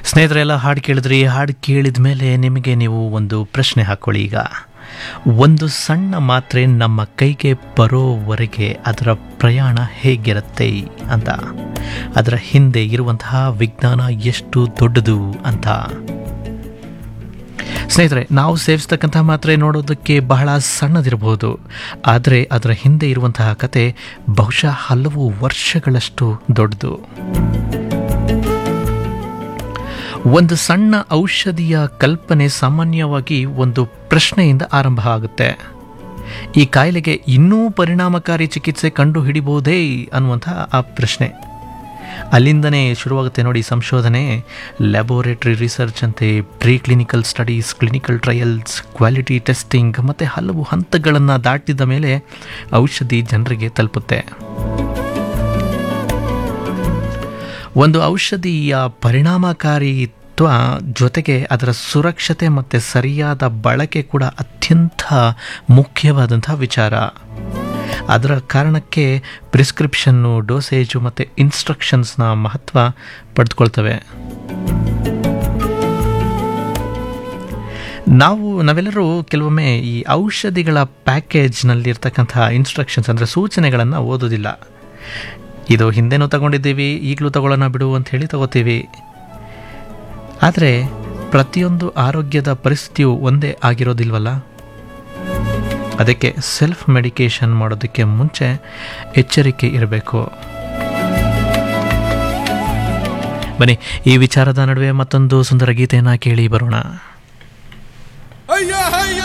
ಸ್ನೇಹಿತರೆಲ್ಲ ಹಾಡು ಕೇಳಿದ್ರಿ ಹಾಡು ಕೇಳಿದ ಮೇಲೆ ನಿಮಗೆ ನೀವು ಒಂದು ಪ್ರಶ್ನೆ ಹಾಕೊಳ್ಳಿ ಈಗ ಒಂದು ಸಣ್ಣ ಮಾತ್ರೆ ನಮ್ಮ ಕೈಗೆ ಬರೋವರೆಗೆ ಅದರ ಪ್ರಯಾಣ ಹೇಗಿರುತ್ತೆ ಅಂತ ಅದರ ಹಿಂದೆ ಇರುವಂತಹ ವಿಜ್ಞಾನ ಎಷ್ಟು ದೊಡ್ಡದು ಅಂತ ಸ್ನೇಹಿತರೆ ನಾವು ಸೇವಿಸ್ತಕ್ಕಂಥ ಮಾತ್ರೆ ನೋಡೋದಕ್ಕೆ ಬಹಳ ಸಣ್ಣದಿರಬಹುದು ಆದರೆ ಅದರ ಹಿಂದೆ ಇರುವಂತಹ ಕತೆ ಬಹುಶಃ ಹಲವು ವರ್ಷಗಳಷ್ಟು ದೊಡ್ಡದು ಒಂದು ಸಣ್ಣ ಔಷಧಿಯ ಕಲ್ಪನೆ ಸಾಮಾನ್ಯವಾಗಿ ಒಂದು ಪ್ರಶ್ನೆಯಿಂದ ಆರಂಭ ಆಗುತ್ತೆ ಈ ಕಾಯಿಲೆಗೆ ಇನ್ನೂ ಪರಿಣಾಮಕಾರಿ ಚಿಕಿತ್ಸೆ ಕಂಡು ಹಿಡಿಬಹುದೇ ಅನ್ನುವಂತಹ ಆ ಪ್ರಶ್ನೆ ಅಲ್ಲಿಂದನೇ ಶುರುವಾಗುತ್ತೆ ನೋಡಿ ಸಂಶೋಧನೆ ಲ್ಯಾಬೋರೇಟರಿ ರಿಸರ್ಚ್ ಅಂತೆ pre clinical studies clinical trials quality testing ಮತ್ತು ಹಲವು ಹಂತಗಳನ್ನು ದಾಟಿದ ಮೇಲೆ ಔಷಧಿ ಜನರಿಗೆ ತಲುಪುತ್ತೆ ಒಂದು ಔಷಧಿಯ ಪರಿಣಾಮಕಾರಿತ್ವ ಜೊತೆಗೆ ಅದರ ಸುರಕ್ಷತೆ ಮತ್ತು ಸರಿಯಾದ ಬಳಕೆ ಕೂಡ ಅತ್ಯಂತ ಮುಖ್ಯವಾದಂಥ ವಿಚಾರ ಅದರ ಕಾರಣಕ್ಕೆ ಪ್ರಿಸ್ಕ್ರಿಪ್ಷನ್ನು ಡೋಸೇಜು ಮತ್ತು ಇನ್ಸ್ಟ್ರಕ್ಷನ್ಸ್ನ ಮಹತ್ವ ಪಡೆದುಕೊಳ್ತವೆ ನಾವು ನಾವೆಲ್ಲರೂ ಕೆಲವೊಮ್ಮೆ ಈ ಔಷಧಿಗಳ ಪ್ಯಾಕೇಜ್ನಲ್ಲಿರ್ತಕ್ಕಂಥ ಇನ್ಸ್ಟ್ರಕ್ಷನ್ಸ್ ಅಂದರೆ ಸೂಚನೆಗಳನ್ನು ಓದೋದಿಲ್ಲ ಇದು ಹಿಂದೆನೂ ತಗೊಂಡಿದ್ದೀವಿ ಈಗಲೂ ತಗೊಳ್ಳೋಣ ಬಿಡು ಅಂತ ಹೇಳಿ ತಗೋತೀವಿ ಆದರೆ ಪ್ರತಿಯೊಂದು ಆರೋಗ್ಯದ ಪರಿಸ್ಥಿತಿಯು ಒಂದೇ ಆಗಿರೋದಿಲ್ವಲ್ಲ ಅದಕ್ಕೆ ಸೆಲ್ಫ್ ಮೆಡಿಕೇಶನ್ ಮಾಡೋದಕ್ಕೆ ಮುಂಚೆ ಎಚ್ಚರಿಕೆ ಇರಬೇಕು ಬನ್ನಿ ಈ ವಿಚಾರದ ನಡುವೆ ಮತ್ತೊಂದು ಸುಂದರ ಗೀತೆಯನ್ನು ಕೇಳಿ ಬರೋಣ ಅಯ್ಯ ಅಯ್ಯ